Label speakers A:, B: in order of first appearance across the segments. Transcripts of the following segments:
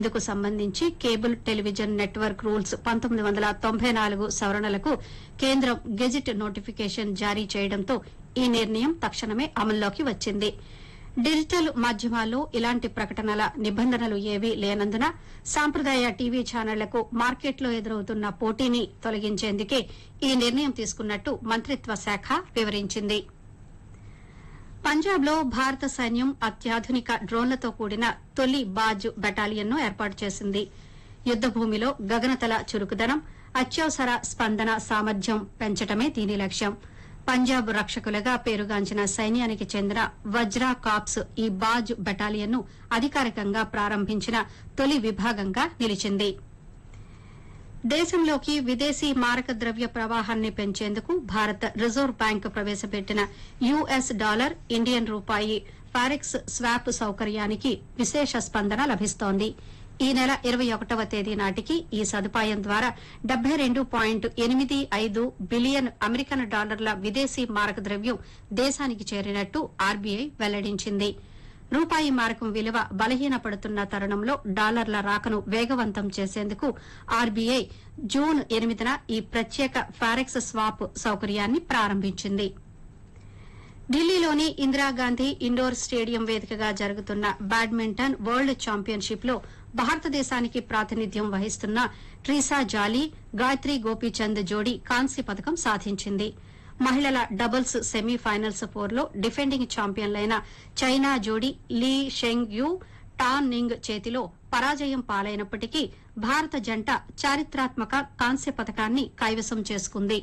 A: ఇందుకు సంబంధించి cable television network rules పంతొమ్మిది వందల తొంభై నాలుగు సవరణలకు కేంద్రం గెజిట్ నోటిఫికేషన్ జారీ చేయడంతో ఈ నిర్ణయం తక్షణమే అమల్లోకి వచ్చింది డిజిటల్ మాధ్యమాల్లో ఇలాంటి ప్రకటనల నిబంధనలు ఏవీ లేనందున సాంప్రదాయ టీవీ ఛానళ్లకు మార్కెట్లో ఎదురవుతున్న పోటీని తొలగించేందుకే ఈ నిర్ణయం తీసుకున్నట్టు మంత్రిత్వ శాఖ వివరించింది పంజాబ్లో భారత సైన్యం అత్యాధునిక డ్రోన్లతో కూడిన తొలి బాజ్ బెటాలియన్ను ఏర్పాటు చేసింది యుద్ద భూమిలో గగనతల చురుకుదనం అత్యవసర స్పందన సామర్థ్యం పెంచడమే దీని లక్ష్యం పంజాబ్ రక్షకులుగా పేరుగాంచిన సైన్యానికి చెందిన వజ్రా కాప్స్ ఈ బాజ్ బెటాలియన్ను అధికారికంగా ప్రారంభించిన తొలి విభాగంగా నిలిచింది దేశంలోకి విదేశీ మారక ద్రవ్య ప్రవాహాన్ని పెంచేందుకు భారత రిజర్వ్ బ్యాంక్ ప్రవేశపెట్టిన యుఎస్ డాలర్ ఇండియన్ రూపాయి ఫారెక్స్ స్వాప్ సౌకర్యానికి విశేష స్పందన లభిస్తోంది ఈ నెల ఇరవై ఒకటవ తేదీ నాటికి ఈ సదుపాయం ద్వారా డెబ్బై రెండు పాయింట్ ఎనిమిది ఐదు బిలియన్ అమెరికన్ డాలర్ల విదేశీ మారక ద్రవ్యం దేశానికి చేరినట్టు ఆర్బీఐ వెల్లడించింది రూపాయి మారకం విలువ బలహీనపడుతున్న తరుణంలో డాలర్ల రాకను వేగవంతం చేసేందుకు ఆర్బీఐ జూన్ ఎనిమిదిన ఈ ప్రత్యేక ఫారెక్స్ స్వాప్ సౌకర్యాన్ని ప్రారంభించింది ఢిల్లీలోని ఇందిరాగాంధీ ఇండోర్ స్టేడియం వేదికగా జరుగుతున్న బ్యాడ్మింటన్ వరల్డ్ ఛాంపియన్షిప్ లో భారతదేశానికి ప్రాతినిధ్యం వహిస్తున్న ట్రీసా జాలీ గాయత్రి గోపీచంద్ జోడీ కాంస్య పథకం సాధించింది మహిళల డబుల్స్ సెమీఫైనల్స్ ఫోర్లో డిఫెండింగ్ ఛాంపియన్లైన చైనా జోడీ Li Sheng Yu Tan Ning చేతిలో పరాజయం పాలైనప్పటికీ భారత జంట చారిత్రాత్మక కాంస్య పథకాన్ని కైవసం చేసుకుంది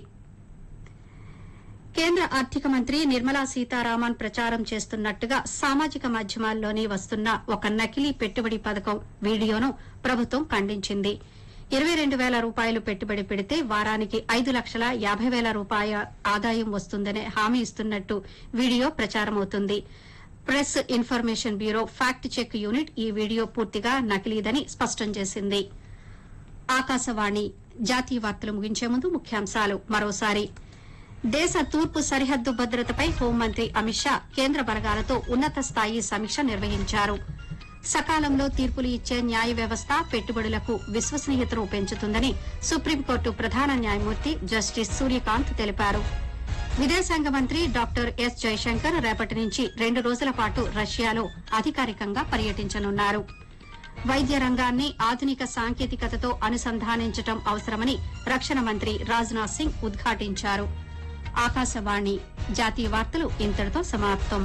A: కేంద్ర ఆర్థిక మంత్రి నిర్మలా సీతారామన్ ప్రచారం చేస్తున్నట్టుగా సామాజిక మాధ్యమాల్లోని వస్తున్న ఒక నకిలీ పెట్టుబడి పథకం వీడియోను ప్రభుత్వం ఖండించింది ఇరవై రెండు వేల రూపాయలు పెట్టుబడి పెడితే వారానికి ఐదు లక్షల యాభై వేల రూపాయ ఆదాయం వస్తుందనే హామీ ఇస్తున్నట్టు వీడియో ప్రచారమవుతుంది press information bureau fact check unit ఈ వీడియో పూర్తిగా నకిలీదని స్పష్టం చేసింది ఆకాశవాణి జాతీయ వార్తలు ముగించే ముందు ముఖ్యాంశాలు మరోసారి దేశ తూర్పు సరిహద్దు భద్రతపై హోంమంత్రి అమిత్ షా కేంద్ర బలగాలతో ఉన్నత స్థాయి సమీక్ష నిర్వహించారు సకాలంలో తీర్పులు ఇచ్చే న్యాయ వ్యవస్థ పెట్టుబడులకు విశ్వసనీయతను పెంచుతుందని సుప్రీంకోర్టు ప్రధాన న్యాయమూర్తి జస్టిస్ సూర్యకాంత్ తెలిపారు విదేశాంగ మంత్రి డాక్టర్ ఎస్ జయశంకర్ రేపటి నుంచి రెండు రోజుల పాటు రష్యాలో అధికారికంగా పర్యటించనున్నారు వైద్య రంగాన్ని ఆధునిక సాంకేతికతతో అనుసంధానించడం అవసరమని రక్షణ మంత్రి రాజ్నాథ్ సింగ్ ఉద్ఘాటించారు ఆకాశవాణి జాతీయ వార్తలు ఇంతటితో సమాప్తం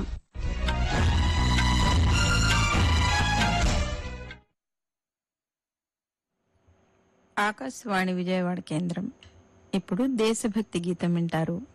B: ఆకాశవాణి విజయవాడ కేంద్రం ఇప్పుడు దేశభక్తి గీతం వింటారు